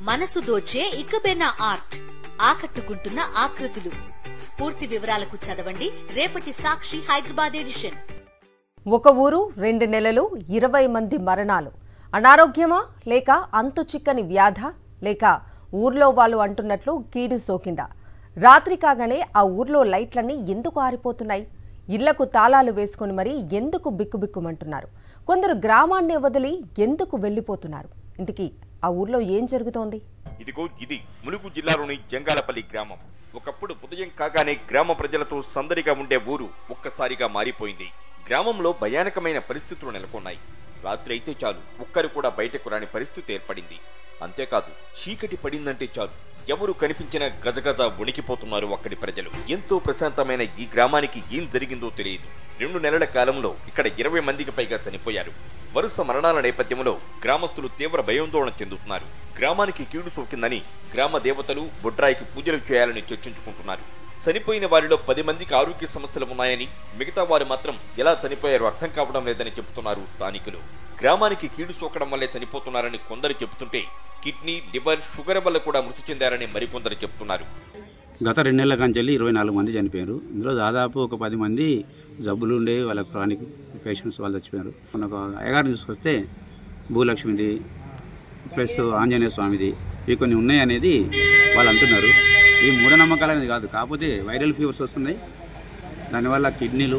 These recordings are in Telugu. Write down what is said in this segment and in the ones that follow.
మనసు దోచే ఇకబెనా ఆర్ట్ ఆకట్టుకుంటున్న ఆకృతులు పూర్తి వివరాలకు చదవండి రేపటి సాక్షి హైదరాబాద్ ఎడిషన్ ఒక ఊరు రెండు నెలలు ఇరవై మంది మరణాలు అనారోగ్యమా లేక అంతు చిక్కని వ్యాధ లేక ఊర్లో వాళ్ళు అంటున్నట్లు కీడు సోకిందా రాత్రి కాగానే ఆ ఊర్లో లైట్లన్నీ ఎందుకు ఆరిపోతున్నాయి ఇళ్లకు తాళాలు వేసుకుని మరీ ఎందుకు బిక్కుబిక్కుమంటున్నారు కొందరు గ్రామాన్నే వదిలి ఎందుకు వెళ్ళిపోతున్నారు ఇంతకీ ఆ ఊర్లో ఏం జరుగుతోంది ఇదిగో ఇది ములుగు జిల్లాలోని జంగాలపల్లి గ్రామం ఒకప్పుడు ఉదయం కాగానే గ్రామ ప్రజలతో సందడిగా ఉండే ఊరు ఒక్కసారిగా మారిపోయింది గ్రామంలో భయానకమైన పరిస్థితులు నెలకొన్నాయి రాత్రి అయితే చాలు ఒక్కరు కూడా బయటకు రాని పరిస్థితి ఏర్పడింది అంతేకాదు చీకటి పడిందంటే చాలు ఎవరు కనిపించినా గజగజ వణికిపోతున్నారు అక్కడి ప్రజలు ఎంతో ప్రశాంతమైన ఈ గ్రామానికి ఏం జరిగిందో తెలియదు రెండు నెలల కాలంలో ఇక్కడ ఇరవై మందికి పైగా చనిపోయారు వరుస మరణాల నేపథ్యంలో గ్రామస్తులు తీవ్ర భయాందోళన చెందుతున్నారు గ్రామానికి కీడు సోకిందని గ్రామ దేవతలు బొడ్రాయికి పూజలు చేయాలని చర్చించుకుంటున్నారు చనిపోయిన వారిలో పది మందికి ఆరోగ్య సమస్యలు ఉన్నాయని మిగతా వారు మాత్రం ఎలా చనిపోయారో అర్థం కావడం లేదని చెబుతున్నారు స్థానికులు గ్రామానికి కీడు సోకడం వల్లే చనిపోతున్నారని కొందరు చెబుతుంటే కిడ్నీ లివర్ షుగర్ వల్ల కూడా మృతి చెందారని మరికొందరు చెబుతున్నారు గత రెండు నెలల కంచెల్లి ఇరవై నాలుగు మంది చనిపోయారు ఇందులో దాదాపు ఒక పది మంది జబ్బులు ఉండే వాళ్ళ క్రానిక్ పేషెంట్స్ వాళ్ళు చచ్చిపోయారు మన ఒక అయ్యగారిని తీసుకొస్తే భూలక్ష్మిది ప్లస్ ఆంజనేయ స్వామిది ఇవి కొన్ని ఉన్నాయి అనేది వాళ్ళు అంటున్నారు ఈ మూఢనమ్మకాలు అనేది కాదు కాకపోతే వైరల్ ఫీవర్స్ వస్తున్నాయి దానివల్ల కిడ్నీలు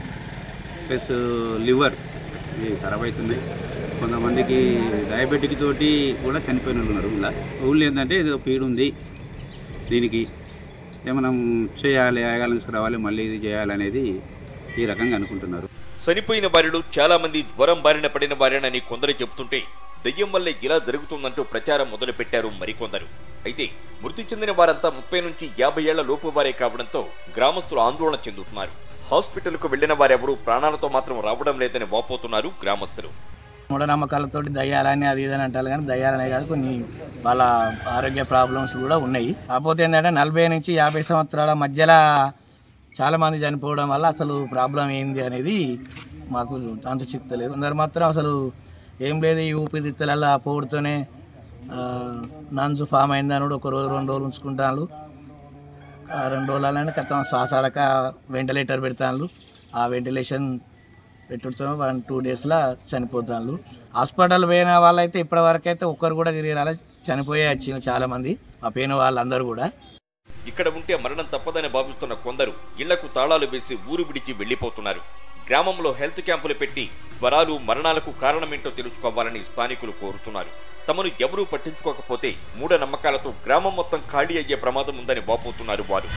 ప్లస్ లివర్ ఇవి ఖరాబ్ అవుతున్నాయి కొంతమందికి డయాబెటిక్ తోటి కూడా చనిపోయిన వాళ్ళు ఉన్నారు ఇలా ఊళ్ళో ఏంటంటే ఏదో పీడు ఉంది దీనికి ఏ మనం చేయాలి ఆగాలని రావాలి మళ్ళీ ఇది చేయాలనేది ఈ రకంగా అనుకుంటున్నారు చనిపోయిన వారిలో చాలా మంది జ్వరం బారిన పడిన వారేనని కొందరు చెబుతుంటే దయ్యం వల్లే ఇలా జరుగుతుందంటూ ప్రచారం మొదలుపెట్టారు మరికొందరు అయితే మృతి చెందిన వారంతా ముప్పై నుంచి యాభై ఏళ్ల లోపు వారే కావడంతో గ్రామస్తులు ఆందోళన చెందుతున్నారు హాస్పిటల్కు వెళ్లిన వారెవరూ ప్రాణాలతో మాత్రం రావడం లేదని వాపోతున్నారు గ్రామస్తులు మూఢనమ్మకాలతోటి దయ్యాలని అది ఇదని అంటారు కానీ దయ్యాలనే కాదు కొన్ని వాళ్ళ ఆరోగ్య ప్రాబ్లమ్స్ కూడా ఉన్నాయి కాకపోతే ఏంటంటే నలభై నుంచి యాభై సంవత్సరాల మధ్యలో చాలా మంది చనిపోవడం వల్ల అసలు ప్రాబ్లం ఏంది అనేది మాకు అంత చిక్తలేదు అందరు మాత్రం అసలు ఏం లేదు ఈ ఊపిరితిత్తులలో పోడుతోనే నంజు ఫామ్ అయిందని కూడా ఒక రోజు రెండు రోజులు ఉంచుకుంటాను ఆ రెండు రోజులనే కథం శ్వాస ఆడక వెంటిలేటర్ పెడతాను ఆ వెంటిలేషన్ పెట్టుతో వన్ టూ డేస్లో చనిపోతాను హాస్పిటల్ పోయిన వాళ్ళైతే ఇప్పటి వరకు అయితే ఒక్కరు కూడా తిరిగి రాలే చనిపోయే వచ్చిన చాలా మంది ఆ పోయిన వాళ్ళందరూ కూడా ఇక్కడ ఉంటే మరణం తప్పదని భావిస్తున్న కొందరు ఇళ్లకు తాళాలు వేసి ఊరు విడిచి వెళ్లిపోతున్నారు గ్రామంలో హెల్త్ క్యాంపులు పెట్టి జ్వరాలు మరణాలకు కారణమేంటో తెలుసుకోవాలని స్థానికులు కోరుతున్నారు తమను ఎవరూ పట్టించుకోకపోతే మూఢ నమ్మకాలతో గ్రామం మొత్తం ఖాళీ అయ్యే ప్రమాదం ఉందని వాపోతున్నారు వారు